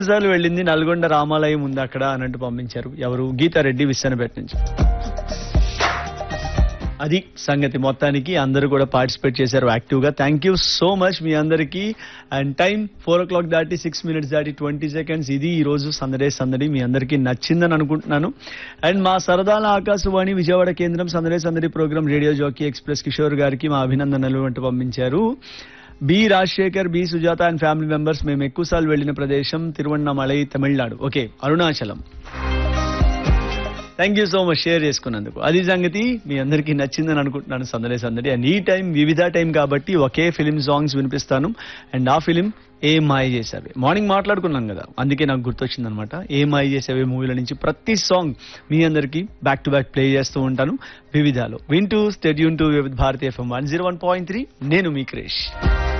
సార్లు వెళ్ళింది నల్గొండ రామాలయం ఉంది అక్కడ అన్నట్టు పంపించారు ఎవరు గీతారెడ్డి విస్సనపేట నుంచి అది సంగతి మొత్తానికి అందరూ కూడా పార్టిసిపేట్ చేశారు యాక్టివ్ గా థ్యాంక్ యూ సో మచ్ మీ అందరికి and time four o'clock దాటి సిక్స్ మినిట్స్ దాటి ట్వంటీ సెకండ్స్ ఇది ఈ రోజు సందడే సందడి మీ అందరికీ నచ్చిందని అనుకుంటున్నాను అండ్ మా సరదాల ఆకాశవాణి విజయవాడ కేంద్రం సందడే సందడి programme radio jockey express Kishore గారికి మా అభినందనలు అంటూ పంపించారు B Rajasekhar B Sujatha and family members మేము ఎక్కువసార్లు వెళ్ళిన ప్రదేశం Tiruvannamalai Tamil Nadu okay Arunachalam thank you so much share చేసుకున్నందుకు అది సంగతి మీ అందరికీ నచ్చిందని అనుకుంటున్నాను సందడే సందడి అండ్ ఈ టైం వివిధ టైం కాబట్టి ఒకే ఫిలిం సాంగ్స్ వినిపిస్తాను అండ్ ఆ ఫిలిం ఏ మాయ చేసావి మార్నింగ్ మాట్లాడుకున్నాం కదా అందుకే నాకు గుర్తొచ్చింది అనమాట ఏ మాయ చేసావి మూవీల నుంచి ప్రతి సాంగ్ మీ అందరికీ బ్యాక్ టు బ్యాక్ ప్లే చేస్తూ ఉంటాను వివిధాలో వింటూ స్టెడ్యూన్ టు వివిధ భారతీయ FM one zero one point three నేను మీ క్రేష్